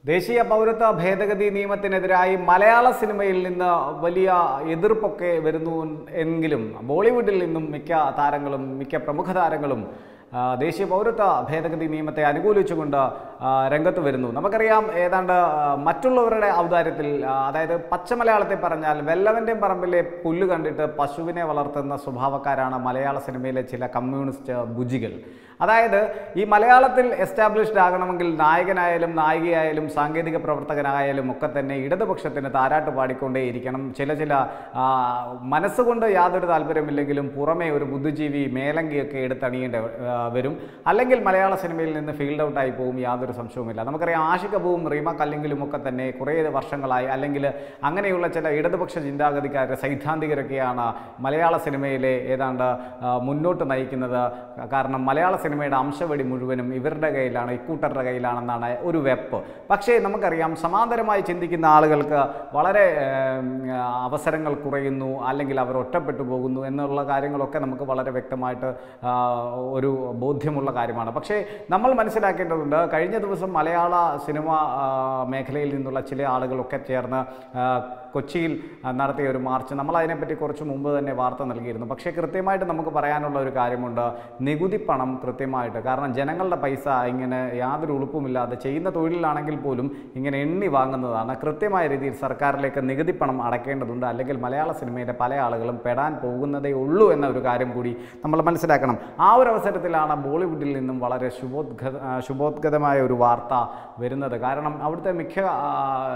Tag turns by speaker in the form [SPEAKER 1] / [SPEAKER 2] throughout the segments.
[SPEAKER 1] ദേശീയ പൗരത്വ ഭേദഗതി നിയമത്തിനെതിരായി മലയാള സിനിമയിൽ നിന്ന് വലിയ എതിർപ്പൊക്കെ വരുന്നു എങ്കിലും ബോളിവുഡിൽ നിന്നും മിക്ക താരങ്ങളും മിക്ക പ്രമുഖ താരങ്ങളും ആ, ദേശീയ പൗരത്വ ഭേദഗതി നിയമത്തെ അനുകൂലിച്ചുകൊണ്ട് ആ, രംഗത്ത് വരുന്നു നമുക്കറിയാം ഏതാണ്ട് ആ, മറ്റുള്ളവരുടെ ഔദാര്യത്തിൽ ആ, അതായത് പച്ച മലയാളത്തിൽ പറഞ്ഞാൽ വെല്ലവൻ്റെ പറമ്പിലെ പുല്ല് കണ്ടിട്ട് പശുവിനെ വളർത്തുന്ന സ്വഭാവക്കാരാണ് മലയാള സിനിമയിലെ ചില കമ്മ്യൂണിസ്റ്റ് ബുജികൾ അതായത് ഈ മലയാളത്തിൽ എസ്റ്റാബ്ലിഷ്ഡ് ആകണമെങ്കിൽ നായകനായാലും നായികയായാലും സാങ്കേതിക പ്രവർത്തകനായാലും ഒക്കെ തന്നെ ഇടതുപക്ഷത്തിന് താരാട്ട് പാടിക്കൊണ്ടേയിരിക്കണം ചില ചില ആ, മനസ്സുകൊണ്ട് യാതൊരു താല്പര്യമില്ലെങ്കിലും പുറമേ ഒരു ബുദ്ധിജീവി മേലങ്കിയൊക്കെ എടുത്തണിയേണ്ട ആ, വരും അല്ലെങ്കിൽ മലയാള സിനിമയിൽ നിന്ന് ഫീൽഡ് ഔട്ടായി പോകും യാതൊരു സംശയവുമില്ല നമുക്കറിയാം ആഷിക് കപൂറും റീമ കല്ലിങ്കിലും ഒക്കെ തന്നെ കുറേ വർഷങ്ങളായി അല്ലെങ്കിൽ അങ്ങനെയുള്ള ചില ഇടതുപക്ഷ ചിന്താഗതിക്കാർ സൈദ്ധാന്തികരൊക്കെയാണ് മലയാള സിനിമയിലെ ഏതാണ്ട് ആ, മുന്നോട്ട് നയിക്കുന്നത് കാരണം മലയാള സിനിമയുടെ അംശവടി മുഴുവനും ഇവരുടെ കയ്യിലാണ് ഇക്കൂട്ടരുടെ കയ്യിലാണെന്നാണ് ഒരു വെപ്പ് പക്ഷേ നമുക്കറിയാം സമാന്തരമായി ചിന്തിക്കുന്ന ആളുകൾക്ക് വളരെ ഏം, അവസരങ്ങൾ കുറയുന്നു അല്ലെങ്കിൽ അവർ ഒറ്റപ്പെട്ടു പോകുന്നു എന്നുള്ള കാര്യങ്ങളൊക്കെ നമുക്ക് വളരെ വ്യക്തമായിട്ട് ആ, ഒരു ബോധ്യമുള്ള കാര്യമാണ് പക്ഷേ നമ്മൾ മനസ്സിലാക്കേണ്ടതുണ്ട് കഴിഞ്ഞ ദിവസം മലയാള സിനിമ ആ, മേഖലയിൽ നിന്നുള്ള ചില ആളുകളൊക്കെ ചേർന്ന് ആ, കൊച്ചിയിൽ ആ, നടത്തിയ ഒരു മാർച്ച് നമ്മൾ അതിനെപ്പറ്റി കുറച്ച് മുമ്പ് തന്നെ വാർത്ത നൽകിയിരുന്നു പക്ഷേ കൃത്യമായിട്ട് നമുക്ക് പറയാനുള്ള ഒരു കാര്യമുണ്ട് നികുതി പണം കൃത്യമായിട്ട് കാരണം ജനങ്ങളുടെ പൈസ ഇങ്ങനെ യാതൊരു ഉളുപ്പുമില്ലാതെ ചെയ്യുന്ന തൊഴിലിലാണെങ്കിൽ പോലും ഇങ്ങനെ എണ്ണി വാങ്ങുന്നതാണ് കൃത്യമായ രീതിയിൽ സർക്കാരിലേക്ക് നികുതി പണം അടയ്ക്കേണ്ടതുണ്ട് അല്ലെങ്കിൽ മലയാള സിനിമയിലെ പല ആളുകളും പെടാൻ പോകുന്നതേ ഉള്ളൂ എന്ന ഒരു കാര്യം കൂടി നമ്മൾ മനസ്സിലാക്കണം ആ ഒരു അവസരത്തിലാണ് ബോളിവുഡിൽ നിന്നും വളരെ ശുഭോദ്ഗത ആ, ശുഭോദ്ഗതമായ ഒരു വാർത്ത വരുന്നത് കാരണം അവിടുത്തെ മിക്ക ആ,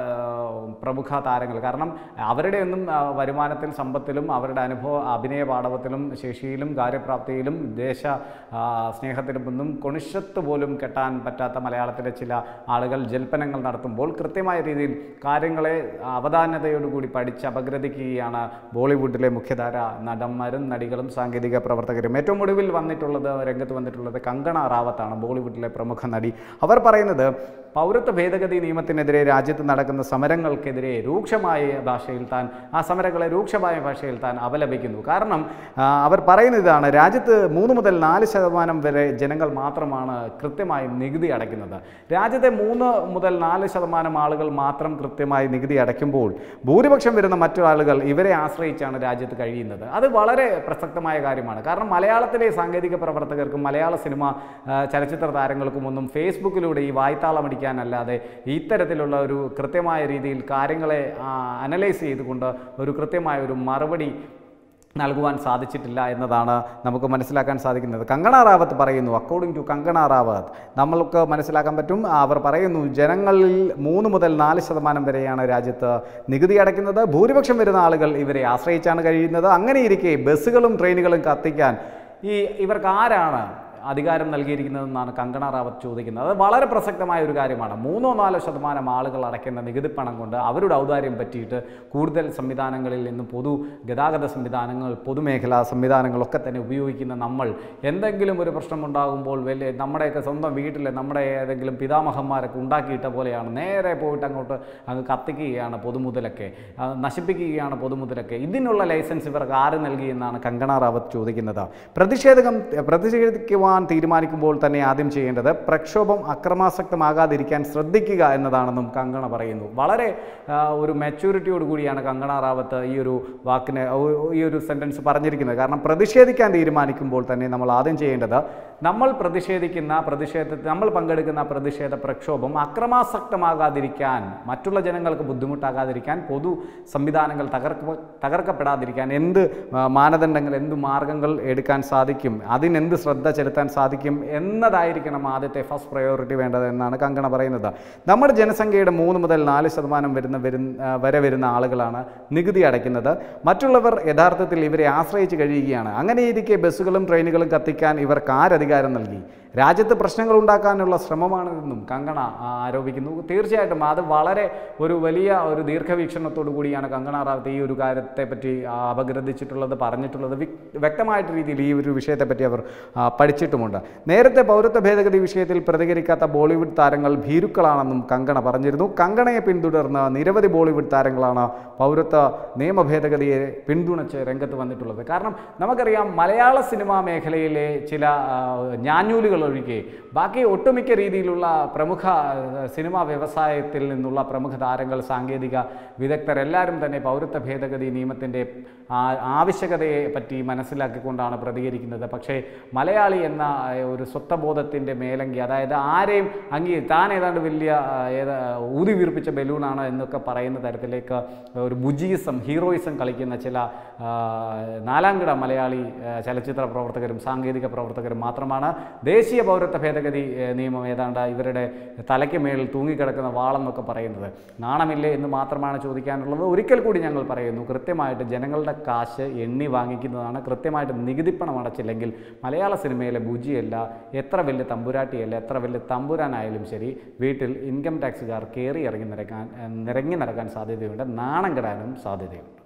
[SPEAKER 1] പ്രമുഖ താരങ്ങൾ കാരണം അവരുടെ ഒന്നും ആ, വരുമാനത്തിൽ സമ്പത്തിലും അവരുടെ അനുഭവ അഭിനയ പാടവത്തിലും ശേഷിയിലും കാര്യപ്രാപ്തിയിലും ദേശ ആ, സ്നേഹത്തിലും ഒന്നും കൊണിഷത്ത് പോലും കെട്ടാൻ പറ്റാത്ത മലയാളത്തിലെ ചില ആളുകൾ ജൽപ്പനങ്ങൾ നടത്തുമ്പോൾ കൃത്യമായ രീതിയിൽ കാര്യങ്ങളെ അവധാനതയോടുകൂടി പഠിച്ച് അപഗ്രഥിക്കുകയാണ് ബോളിവുഡിലെ മുഖ്യധാര നടന്മാരും നടികളും സാങ്കേതിക പ്രവർത്തകരും ഏറ്റവും ഒടുവിൽ വന്നിട്ടുള്ളത് രംഗത്ത് വന്നിട്ടുള്ളത് കങ്കണ റാവത്താണ് ബോളിവുഡിലെ പ്രമുഖ നടി അവർ പറയുന്നത് പൗരത്വ ഭേദഗതി നിയമത്തിനെതിരെ രാജ്യത്ത് നടക്കുന്ന സമരങ്ങൾക്കെതിരെ രൂക്ഷമായ ഭാഷയിൽ താൻ ആ സമരങ്ങളെ രൂക്ഷമായ ഭാഷയിൽ താൻ അപലപിക്കുന്നു കാരണം ആ, അവർ പറയുന്നത് ഇതാണ് രാജ്യത്ത് മൂന്ന് മുതൽ നാല് ശതമാനം വരെ ജനങ്ങൾ മാത്രമാണ് കൃത്യമായും നികുതി അടയ്ക്കുന്നത് രാജ്യത്തെ മൂന്ന് മുതൽ നാല് ശതമാനം ആളുകൾ മാത്രം കൃത്യമായി നികുതി അടയ്ക്കുമ്പോൾ ഭൂരിപക്ഷം വരുന്ന മറ്റു ആളുകൾ ഇവരെ ആശ്രയിച്ചാണ് രാജ്യത്ത് കഴിയുന്നത് അത് വളരെ പ്രസക്തമായ കാര്യമാണ് കാരണം മലയാളത്തിലെ സാങ്കേതിക പ്രവർത്തകർക്കും മലയാള സിനിമ ആ, ചലച്ചിത്ര താരങ്ങൾക്കും ഒന്നും ഫേസ്ബുക്കിലൂടെ ഈ വായ്ത്താളം അടിക്കാനല്ലാതെ ഇത്തരത്തിലുള്ള ഒരു കൃത്യമായ രീതിയിൽ കാര്യങ്ങളെ അനലൈസ് ചെയ്തുകൊണ്ട് ഒരു കൃത്യമായ ഒരു മറുപടി നൽകുവാൻ സാധിച്ചിട്ടില്ല എന്നതാണ് നമുക്ക് മനസ്സിലാക്കാൻ സാധിക്കുന്നത് കങ്കണ റാവത്ത് പറയുന്നു അക്കോർഡിംഗ് ടു കങ്കണ റാവത്ത് നമ്മൾക്ക് മനസ്സിലാക്കാൻ പറ്റും അവർ പറയുന്നു ജനങ്ങളിൽ മൂന്ന് മുതൽ നാല് ശതമാനം വരെയാണ് രാജ്യത്ത് നികുതി അടയ്ക്കുന്നത് ഭൂരിപക്ഷം വരുന്ന ആളുകൾ ഇവരെ ആശ്രയിച്ചാണ് കഴിയുന്നത് അങ്ങനെയിരിക്കെ ബസ്സുകളും ട്രെയിനുകളും കത്തിക്കാൻ ഈ ഇവർക്ക് ആരാണ് അധികാരം നൽകിയിരിക്കുന്നതെന്നാണ് കങ്കണ റാവത്ത് ചോദിക്കുന്നത് അത് വളരെ പ്രസക്തമായ ഒരു കാര്യമാണ് മൂന്നോ നാലോ ശതമാനം ആളുകൾ അടയ്ക്കുന്ന നികുതി പണം കൊണ്ട് അവരുടെ ഔദാര്യം പറ്റിയിട്ട് കൂടുതൽ സംവിധാനങ്ങളിൽ നിന്ന് പൊതു ഗതാഗത സംവിധാനങ്ങൾ പൊതുമേഖലാ സംവിധാനങ്ങളൊക്കെ തന്നെ ഉപയോഗിക്കുന്ന നമ്മൾ എന്തെങ്കിലും ഒരു പ്രശ്നമുണ്ടാകുമ്പോൾ വലിയ നമ്മുടെയൊക്കെ സ്വന്തം വീട്ടിലെ നമ്മുടെ ഏതെങ്കിലും പിതാമഹന്മാരൊക്കെ ഉണ്ടാക്കിയിട്ട പോലെയാണ് നേരെ പോയിട്ട് അങ്ങോട്ട് അങ്ങ് കത്തിക്കുകയാണ് പൊതുമുതലൊക്കെ ആ, നശിപ്പിക്കുകയാണ് പൊതുമുതലൊക്കെ ഇതിനുള്ള ലൈസൻസ് ഇവർക്ക് ആര് നൽകി എന്നാണ് കങ്കണ റാവത്ത് ചോദിക്കുന്നത് പ്രതിഷേധം പ്രതിഷേധിക്കുവാൻ തീരുമാനിക്കുമ്പോൾ തന്നെ ആദ്യം ചെയ്യേണ്ടത് പ്രക്ഷോഭം അക്രമാസക്തമാകാതിരിക്കാൻ ശ്രദ്ധിക്കുക എന്നതാണെന്നും കങ്കണ പറയുന്നു വളരെ ആ, ഒരു മെച്യൂരിറ്റിയോട് കൂടിയാണ് കങ്കണ റാവത്ത് ഈ ഒരു വാക്കിന് ഓ- ഈ ഒരു സെൻറ്റൻസ് പറഞ്ഞിരിക്കുന്നത് കാരണം പ്രതിഷേധിക്കാൻ തീരുമാനിക്കുമ്പോൾ തന്നെ നമ്മൾ ആദ്യം ചെയ്യേണ്ടത് നമ്മൾ പ്രതിഷേധിക്കുന്ന പ്രതിഷേധത്തിൽ നമ്മൾ പങ്കെടുക്കുന്ന പ്രതിഷേധ പ്രക്ഷോഭം അക്രമാസക്തമാകാതിരിക്കാൻ മറ്റുള്ള ജനങ്ങൾക്ക് ബുദ്ധിമുട്ടാകാതിരിക്കാൻ പൊതു സംവിധാനങ്ങൾ തകർക്ക തകർക്കപ്പെടാതിരിക്കാൻ എന്ത് ആ, മാനദണ്ഡങ്ങൾ എന്ത് മാർഗങ്ങൾ എടുക്കാൻ സാധിക്കും അതിനെന്ത് ശ്രദ്ധ ചെലുത്താൻ സാധിക്കും എന്നതായിരിക്കണം ആദ്യത്തെ ഫസ്റ്റ് പ്രയോറിറ്റി വേണ്ടത് എന്നാണ് കങ്കണ പറയുന്നത് നമ്മുടെ ജനസംഖ്യയുടെ മൂന്ന് മുതൽ നാല് ശതമാനം വരുന്ന വരുന്ന ആ, വരെ വരുന്ന ആളുകളാണ് നികുതി അടയ്ക്കുന്നത് മറ്റുള്ളവർ യഥാർത്ഥത്തിൽ ഇവരെ ആശ്രയിച്ച് കഴിയുകയാണ് അങ്ങനെയിരിക്കെ ബസ്സുകളും ട്രെയിനുകളും കത്തിക്കാൻ ഇവർക്ക് ആരധികാരം നൽകി രാജ്യത്ത് പ്രശ്നങ്ങൾ ഉണ്ടാക്കാനുള്ള ശ്രമമാണിതെന്നും കങ്കണ ആ, ആരോപിക്കുന്നു തീർച്ചയായിട്ടും അത് വളരെ ഒരു വലിയ ഒരു ദീർഘവീക്ഷണത്തോടു കൂടിയാണ് കങ്കണ റാവത്ത് ഈ ഒരു കാര്യത്തെ പറ്റി ആ, അപഗ്രഥിച്ചിട്ടുള്ളത് പറഞ്ഞിട്ടുള്ളത് വിക്- വ്യക്തമായിട്ട് രീതിയിൽ ഈ ഒരു വിഷയത്തെപ്പറ്റി അവർ ആ, പഠിച്ചിട്ടുമുണ്ട് നേരത്തെ പൗരത്വ ഭേദഗതി വിഷയത്തിൽ പ്രതികരിക്കാത്ത ബോളിവുഡ് താരങ്ങൾ ഭീരുക്കളാണെന്നും കങ്കണ പറഞ്ഞിരുന്നു കങ്കണയെ പിന്തുടർന്ന് നിരവധി ബോളിവുഡ് താരങ്ങളാണ് പൗരത്വ നിയമ ഭേദഗതിയെ പിന്തുണച്ച് രംഗത്ത് വന്നിട്ടുള്ളത് കാരണം നമുക്കറിയാം മലയാള സിനിമാ മേഖലയിലെ ചില ആ, ഞാഞ്ഞൂലുകൾ പേരുകൾ ഒഴികെ ബാക്കി ഒട്ടുമിക്ക രീതിയിലുള്ള പ്രമുഖ ഏഹ്, സിനിമാ വ്യവസായത്തിൽ നിന്നുള്ള പ്രമുഖ താരങ്ങൾ സാങ്കേതിക വിദഗ്ധരെല്ലാവരും തന്നെ പൗരത്വ ഭേദഗതി നിയമത്തിൻ്റെ ആ- ആവശ്യകതയെ പറ്റി മനസ്സിലാക്കിക്കൊണ്ടാണ് പ്രതികരിക്കുന്നത് പക്ഷേ മലയാളി എന്ന ഏഹ്, ഒരു സ്വത്വബോധത്തിൻ്റെ മേലങ്കി അതായത് ആരെയും അംഗീ താൻ ഏതാണ്ട് വലിയ ആ, ഏതാ ഊതി വീർപ്പിച്ച ബലൂണാണ് എന്നൊക്കെ പറയുന്ന തരത്തിലേക്ക് ഒരു ബുജീസം ഹീറോയിസം കളിക്കുന്ന ചില ആ, നാലാംകിട മലയാളി ആ, ചലച്ചിത്ര പ്രവർത്തകരും സാങ്കേതിക പ്രവർത്തകരും മാത്രമാണ് ദേശീയ പൗരത്വ ഭേദഗതി ഏ, നിയമം ഏതാണ്ട് ഇവരുടെ തലയ്ക്ക് മേളിൽ തൂങ്ങിക്കിടക്കുന്ന വാളെന്നൊക്കെ പറയുന്നത് നാണമില്ലേ എന്ന് മാത്രമാണ് ചോദിക്കാനുള്ളത് ഒരിക്കൽ കൂടി ഞങ്ങൾ പറയുന്നു കൃത്യമായിട്ട് ജനങ്ങളുടെ കാശ് എണ്ണി വാങ്ങിക്കുന്നതാണ് കൃത്യമായിട്ട് നികുതിപ്പണം അടച്ചില്ലെങ്കിൽ മലയാള സിനിമയിലെ ബുജിയല്ല എത്ര വലിയ തമ്പുരാട്ടിയല്ല എത്ര വലിയ തമ്പുരാനായാലും ശരി വീട്ടിൽ ഇൻകം ടാക്സുകാർ കയറി ഇറങ്ങി നിരക്കാൻ നിരങ്ങി നടക്കാൻ സാധ്യതയുണ്ട് നാണം കെടാനും സാധ്യതയുണ്ട്